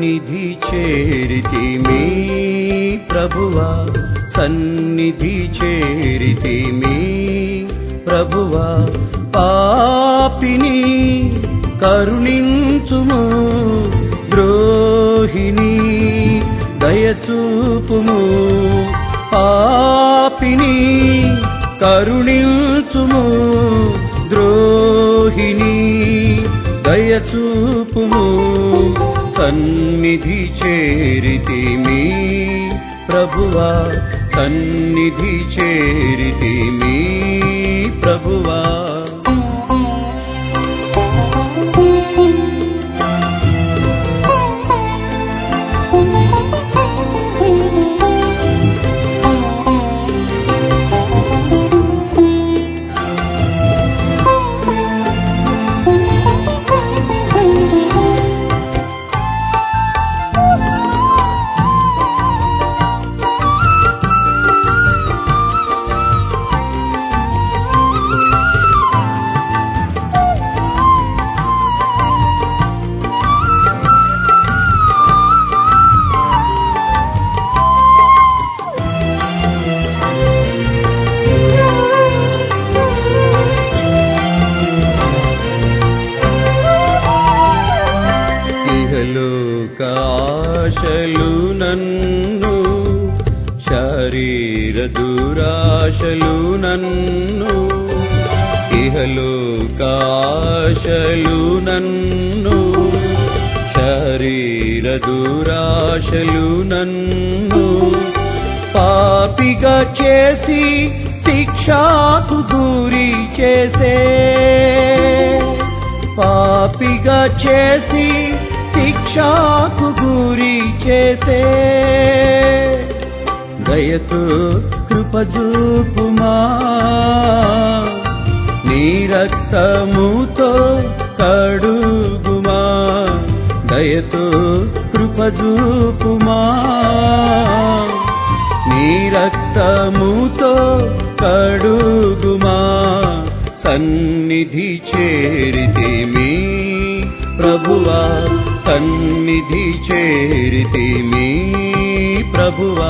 సన్నిధి చేరితిమి ప్రభువా సన్నిధి చేరితిమి ప్రభువా పాపిని కరుణించుము ద్రోహిణి దయచూపుము పాపిని కరుణించుము ద్రోహిణి దయచూపుము సన్నిధి చేరితిమి ప్రభువా సన్నిధి చేరితిమి ప్రభువా ఇహలోకాశలు నన్ను శరీర దురాశలు నన్ను ఇహలోకాశలు నన్ను శరీర దురాశలు నన్ను పాపిగా చేసి శిక్షాకు గురి చేసే పాపిగా చేసి శిక్షాకు గురి చేసే దయతో కృపజూపుమా నీ రక్తముతో కడుగుమా దయతో కృపజూపుమా నీ రక్తముతో కడుగుమా సన్నిధి చేరితిమి ప్రభువా సన్నిధి చేరితిమి ప్రభువా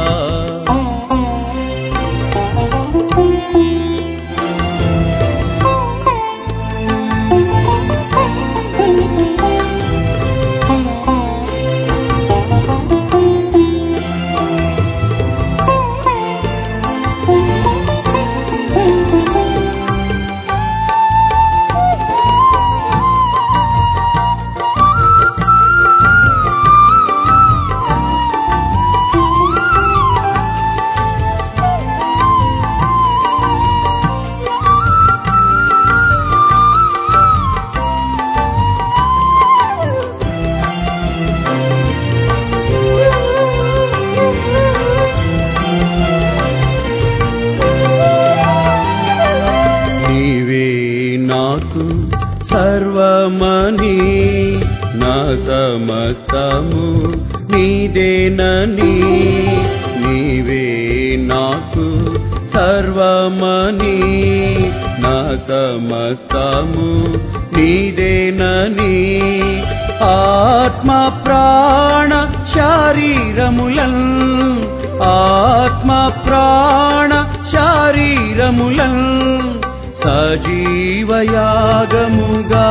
నీవే నాకు సర్వమని నా సమస్తము నీదేనని నీవే నాకు సర్వమని నా సమస్తము నీదేనని ఆత్మ ప్రాణ శారీరములన్ ఆత్మ ప్రాణ శారీరములన్ సజీవయాగముగా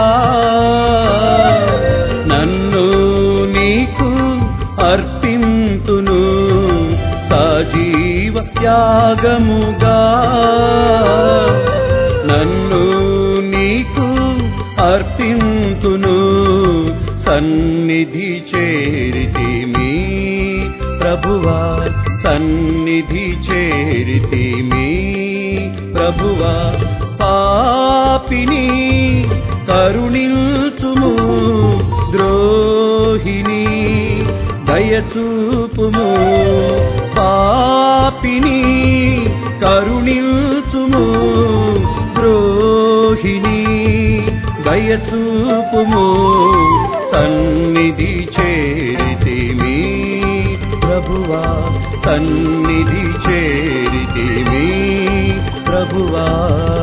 నన్ను నీకు అర్పింతును సజీవ యాగముగా నన్ను నీకు అర్పింతును సన్నిధి చేరితిమి ప్రభువా సన్నిధి చేరితిమి ప్రభువా పాపిని కరుణిల్చుము ద్రోహిణి దయచూపుము పాపిని కరుణిల్చుము ద్రోహిణి దయచూపుము సన్నిధి చేరితిమి ప్రభువా సన్నిధి చేరితిమి ప్రభువా